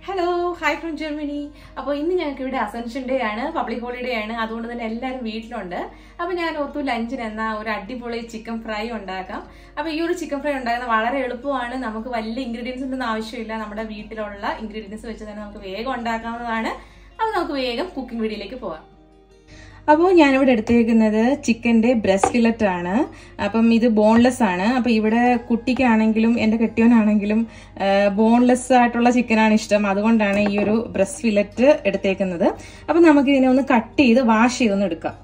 hello hi from Germany അപ്പോൾ ഇന്ന് ഞങ്ങൾക്ക് ഇവിടെ അസെൻഷൻ ഡേ ആണ് പബ്ലിക് ഹോളിഡേ ആണ് അതുകൊണ്ട് തന്നെ എല്ലാവരും വീട്ടിലുണ്ട് അപ്പോൾ ഞാൻ ഓർത്തു ലഞ്ചിന് എന്നാ ഒരു അടിപൊളി ചിക്കൻ ഫ്രൈ ഉണ്ടാക്കാം അപ്പോൾ ഈ ഒരു ചിക്കൻ ഫ്രൈ ഉണ്ടാക്കുന്നത് വളരെ എളുപ്പമാണ് നമുക്ക് വലിയ ഇൻഗ്രീഡിയൻസ് ഒന്നും ആവശ്യമില്ല നമ്മുടെ വീട്ടിലുള്ള ഇൻഗ്രീഡിയൻസ് വെച്ച് തന്നെ നമുക്ക് വേഗം ഉണ്ടാക്കാവുന്നതാണ് അപ്പോൾ നമുക്ക് വേഗം കുക്കിംഗ് വീഡിയോയിലേക്ക് പോവാം അപ്പോൾ ഞാനിവിടെ എടുത്തേക്കുന്നത് ചിക്കൻ്റെ ബ്രസ്റ്റ് ഫിലറ്റ് ആണ് അപ്പം ഇത് ബോൺലെസ് ആണ് അപ്പം ഇവിടെ കുട്ടിക്കാണെങ്കിലും എൻ്റെ കെട്ടിയോനാണെങ്കിലും ബോൺലെസ് ആയിട്ടുള്ള ചിക്കനാണ് ഇഷ്ടം അതുകൊണ്ടാണ് ഈ ഒരു ബ്രസ്റ്റ് ഫിലറ്റ് എടുത്തേക്കുന്നത് അപ്പം നമുക്ക് ഇതിനെ ഒന്ന് കട്ട് ചെയ്ത് വാഷ് ചെയ്തൊന്ന് എടുക്കാം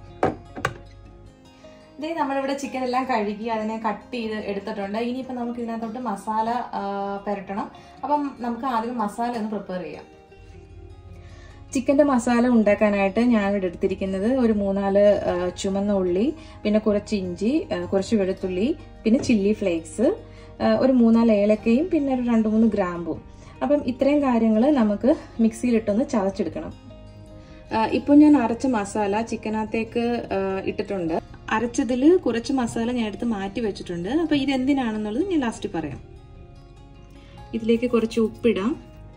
ഇതേ നമ്മളിവിടെ ചിക്കൻ എല്ലാം കഴുകി അതിനെ കട്ട് ചെയ്ത് എടുത്തിട്ടുണ്ട് ഇനിയിപ്പോൾ നമുക്ക് ഇതിനകത്തോട്ട് മസാല പുരട്ടണം അപ്പം നമുക്ക് ആദ്യം മസാല ഒന്ന് പ്രിപ്പയർ ചെയ്യാം ചിക്കൻ്റെ മസാല ഉണ്ടാക്കാനായിട്ട് ഞാനിവിടെ എടുത്തിരിക്കുന്നത് ഒരു മൂന്നാല് ചുമന്ന ഉള്ളി പിന്നെ കുറച്ച് ഇഞ്ചി കുറച്ച് വെളുത്തുള്ളി പിന്നെ ചില്ലി ഫ്ലേക്സ് ഒരു മൂന്നാല് ഏലക്കയും പിന്നെ ഒരു രണ്ട് മൂന്ന് ഗ്രാമ്പും അപ്പം ഇത്രയും കാര്യങ്ങൾ നമുക്ക് മിക്സിയിലിട്ടൊന്ന് ചതച്ചെടുക്കണം ഇപ്പോൾ ഞാൻ അരച്ച മസാല ചിക്കനകത്തേക്ക് ഇട്ടിട്ടുണ്ട് അരച്ചതിൽ കുറച്ച് മസാല ഞാൻ എടുത്ത് മാറ്റി വെച്ചിട്ടുണ്ട് അപ്പോൾ ഇത് എന്തിനാണെന്നുള്ളത് ഞാൻ ലാസ്റ്റ് പറയാം ഇതിലേക്ക് കുറച്ച് ഉപ്പിടാം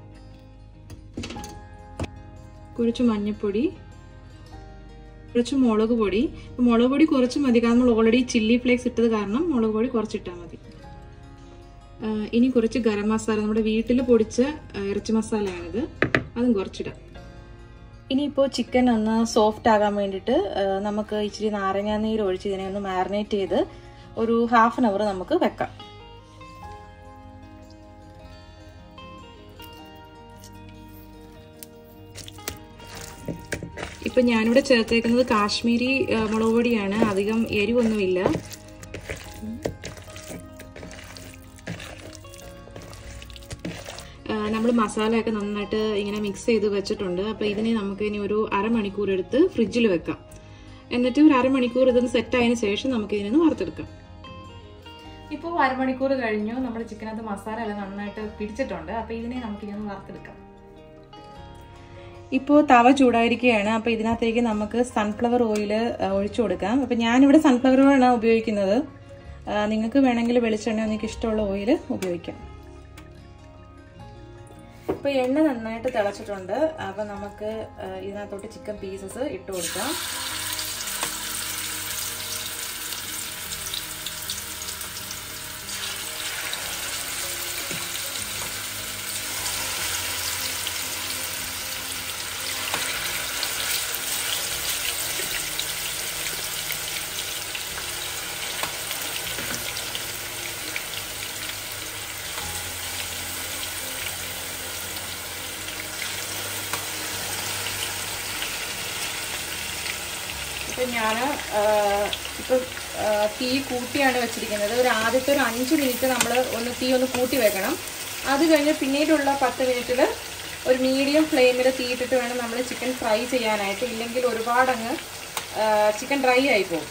കുറച്ച് മഞ്ഞൾപ്പൊടി കുറച്ച് മുളക് പൊടി മുളക് പൊടി കുറച്ച് മതി കാരണം നമ്മൾ ഓൾറെഡി ചില്ലി ഫ്ലേക്സ് ഇട്ടത് കാരണം മുളക് പൊടി കുറച്ചിട്ടാൽ മതി ഇനി കുറച്ച് ഗരം മസാല നമ്മുടെ വീട്ടിൽ പൊടിച്ച ഇറച്ചി മസാലയാണിത് അതും കുറച്ചിടാം ഇനിയിപ്പോൾ ചിക്കൻ ഒന്ന് സോഫ്റ്റ് ആകാൻ വേണ്ടിയിട്ട് നമുക്ക് ഇച്ചിരി നാരങ്ങാ നീര് ഒഴിച്ച് ഇതിനെ ഒന്ന് മാറിനേറ്റ് ചെയ്ത് ഒരു ഹാഫ് ആൻ അവർ നമുക്ക് വെക്കാം ഇപ്പൊ ഞാനിവിടെ ചേർത്തേക്കുന്നത് കാശ്മീരി മുളക് പൊടിയാണ് അധികം എരിവൊന്നുമില്ല നമ്മൾ മസാലയൊക്കെ നന്നായിട്ട് ഇങ്ങനെ മിക്സ് ചെയ്ത് വെച്ചിട്ടുണ്ട് അപ്പോൾ ഇതിനെ നമുക്ക് ഇനി ഒരു അരമണിക്കൂർ എടുത്ത് ഫ്രിഡ്ജിൽ വെക്കാം എന്നിട്ട് ഒരു അരമണിക്കൂർ ഇതൊന്ന് സെറ്റ് ആയതിനു ശേഷം നമുക്ക് ഇതിനൊന്ന് വറുത്തെടുക്കാം ഇപ്പോൾ അരമണിക്കൂർ കഴിഞ്ഞു നമ്മുടെ ചിക്കനകത്ത് മസാല എല്ലാം നന്നായിട്ട് പിടിച്ചിട്ടുണ്ട് അപ്പോൾ ഇതിനെ നമുക്ക് ഇനി ഒന്ന് വറുത്തെടുക്കാം ഇപ്പോൾ തവ ചൂടായിരിക്കുകയാണ് അപ്പോൾ ഇതിനകത്തേക്ക് നമുക്ക് സൺഫ്ലവർ ഓയിൽ ഒഴിച്ചു കൊടുക്കാം അപ്പോൾ ഞാനിവിടെ സൺഫ്ലവർ ഓയിലാണ് ഉപയോഗിക്കുന്നത് നിങ്ങൾക്ക് വേണമെങ്കിൽ വെളിച്ചെണ്ണ നിങ്ങൾക്ക് ഇഷ്ടമുള്ള ഓയിൽ ഉപയോഗിക്കാം ഇപ്പോൾ എണ്ണ നന്നായിട്ട് തിളച്ചിട്ടുണ്ട് അപ്പോൾ നമുക്ക് ഇതിനകത്തോട്ട് ചിക്കൻ പീസസ് ഇട്ട് കൊടുക്കാം ഇപ്പം ഞാൻ ഇപ്പം തീ കൂട്ടിയാണ് വെച്ചിരിക്കുന്നത് ഒരു ആദ്യത്തെ ഒരു അഞ്ച് മിനിറ്റ് നമ്മൾ ഒന്ന് തീ ഒന്ന് കൂട്ടി വെക്കണം അത് കഴിഞ്ഞ് പിന്നീടുള്ള പത്ത് മിനിറ്റിൽ ഒരു മീഡിയം ഫ്ലെയിമിൽ തീയിട്ടിട്ട് വേണം നമ്മൾ ചിക്കൻ ഫ്രൈ ചെയ്യാനായിട്ട് ഇല്ലെങ്കിൽ ഒരുപാടങ്ങ് ചിക്കൻ ഡ്രൈ ആയി പോകും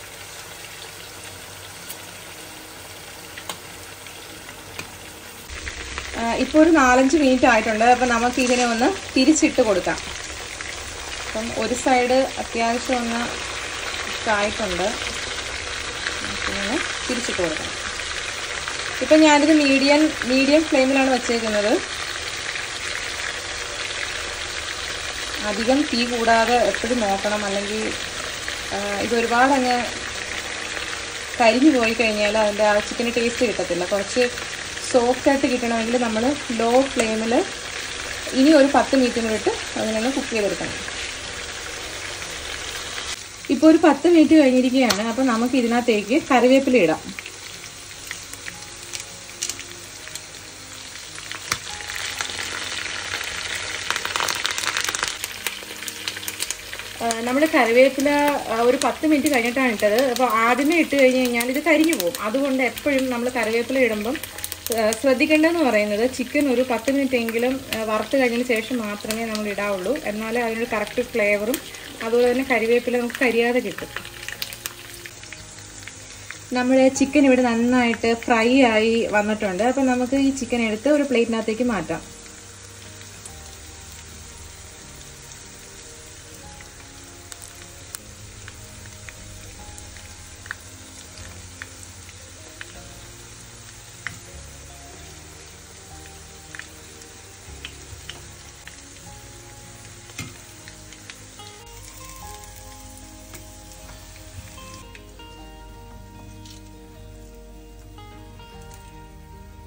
ഇപ്പോൾ ഒരു നാലഞ്ച് മിനിറ്റ് ആയിട്ടുണ്ട് അപ്പം നമുക്ക് ഇതിനെ ഒന്ന് തിരിച്ചിട്ട് കൊടുക്കാം അപ്പം ഒരു സൈഡ് അത്യാവശ്യം ഒന്ന് ആയിട്ടുണ്ട് നമുക്കിങ്ങനെ തിരിച്ചിട്ട് കൊടുക്കണം ഇപ്പം ഞാനിത് മീഡിയം മീഡിയം ഫ്ലെയിമിലാണ് വെച്ചേക്കുന്നത് അധികം തീ കൂടാതെ എപ്പോഴും നോക്കണം അല്ലെങ്കിൽ ഇത് ഒരുപാട് അങ്ങ് കരിഞ്ഞു പോയി കഴിഞ്ഞാൽ അതിൻ്റെ ആ ചിക്കന് ടേസ്റ്റ് കിട്ടത്തില്ല കുറച്ച് സോഫ്റ്റായിട്ട് കിട്ടണമെങ്കിൽ നമ്മൾ ലോ ഫ്ലെയിമിൽ ഇനി ഒരു പത്ത് മിനിറ്റിന് വിട്ട് അതിനൊന്ന് കുക്ക് ചെയ്തെടുക്കണം ഇപ്പോൾ ഒരു പത്ത് മിനിറ്റ് കഴിഞ്ഞിരിക്കുകയാണ് അപ്പോൾ നമുക്ക് ഇതിനകത്തേക്ക് കറിവേപ്പില ഇടാം നമ്മൾ കറിവേപ്പില ഒരു പത്ത് മിനിറ്റ് കഴിഞ്ഞിട്ടാണ് ഇട്ടത് അപ്പോൾ ആദ്യമേ ഇട്ട് കഴിഞ്ഞ് കഴിഞ്ഞാൽ ഇത് കരിഞ്ഞു പോകും അതുകൊണ്ട് എപ്പോഴും നമ്മൾ കറിവേപ്പില ഇടുമ്പം ശ്രദ്ധിക്കേണ്ടതെന്ന് പറയുന്നത് ചിക്കൻ ഒരു പത്ത് മിനിറ്റ് എങ്കിലും വറുത്ത് കഴിഞ്ഞതിന് ശേഷം മാത്രമേ നമ്മൾ ഇടാവുള്ളൂ എന്നാലേ അതിനൊരു കറക്റ്റ് ഫ്ലേവറും അതുപോലെ തന്നെ കരിവേപ്പില നമുക്ക് കരിയാതെ കിട്ടും നമ്മുടെ ചിക്കൻ ഇവിടെ നന്നായിട്ട് ഫ്രൈ ആയി വന്നിട്ടുണ്ട് അപ്പം നമുക്ക് ഈ ചിക്കൻ എടുത്ത് ഒരു പ്ലേറ്റിനകത്തേക്ക് മാറ്റാം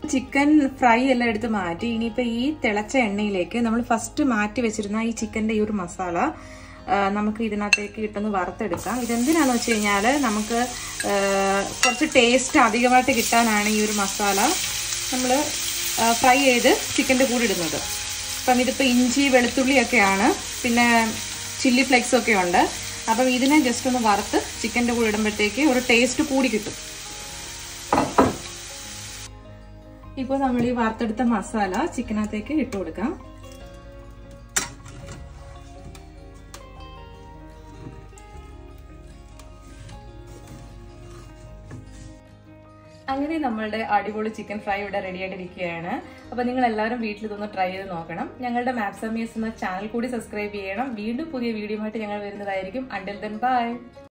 ചിക്കൻ ഫ്രൈ എല്ലാം എടുത്ത് മാറ്റി ഇനിയിപ്പോ ഈ തിളച്ച എണ്ണയിലേക്ക് നമ്മൾ ഫസ്റ്റ് മാറ്റി വെച്ചിരുന്ന ഈ ചിക്കന്റെ ഈ ഒരു മസാല ആ, നമുക്ക് ഇതിനകത്തേക്ക് ഇട്ടൊന്ന് വറുത്തെടുക്കാം ഇതെന്തിനാന്ന് വെച്ച് കഴിഞ്ഞാൽ നമുക്ക് ആ, കുറച്ച് ടേസ്റ്റ് അധികമായിട്ട് കിട്ടാനാണ് ഈ ഒരു മസാല നമ്മൾ ഫ്രൈ ചെയ്ത് ചിക്കൻ്റെ കൂടെ ഇടുന്നത് അപ്പം ഇതിപ്പോൾ ഇഞ്ചി വെളുത്തുള്ളിയൊക്കെയാണ് പിന്നെ ചില്ലി ഫ്ലെക്സ് ഒക്കെ ഉണ്ട് അപ്പം ഇതിനെ ജസ്റ്റ് ഒന്ന് വറുത്ത് ചിക്കൻ്റെ കൂടെ ഇടുമ്പോഴത്തേക്ക് ഒരു ടേസ്റ്റ് കൂടി കിട്ടും ഇപ്പോൾ നമ്മൾ ഈ വറുത്തെടുത്ത മസാല ചിക്കനകത്തേക്ക് ഇട്ട് കൊടുക്കാം അങ്ങനെ നമ്മളുടെ അടിപൊളി ചിക്കൻ ഫ്രൈ ഇവിടെ റെഡി ആയിട്ടിരിക്കുകയാണ് അപ്പൊ നിങ്ങൾ എല്ലാവരും വീട്ടിൽ ഇതൊന്ന് ട്രൈ ചെയ്ത് നോക്കണം ഞങ്ങളുടെ മാപ്സമീസ് എന്ന ചാനൽ കൂടി സബ്സ്ക്രൈബ് ചെയ്യണം വീണ്ടും പുതിയ വീഡിയോ ആയിട്ട് ഞങ്ങൾ വരുന്നതായിരിക്കും അണ്ടിൽ ദെൻ ബൈ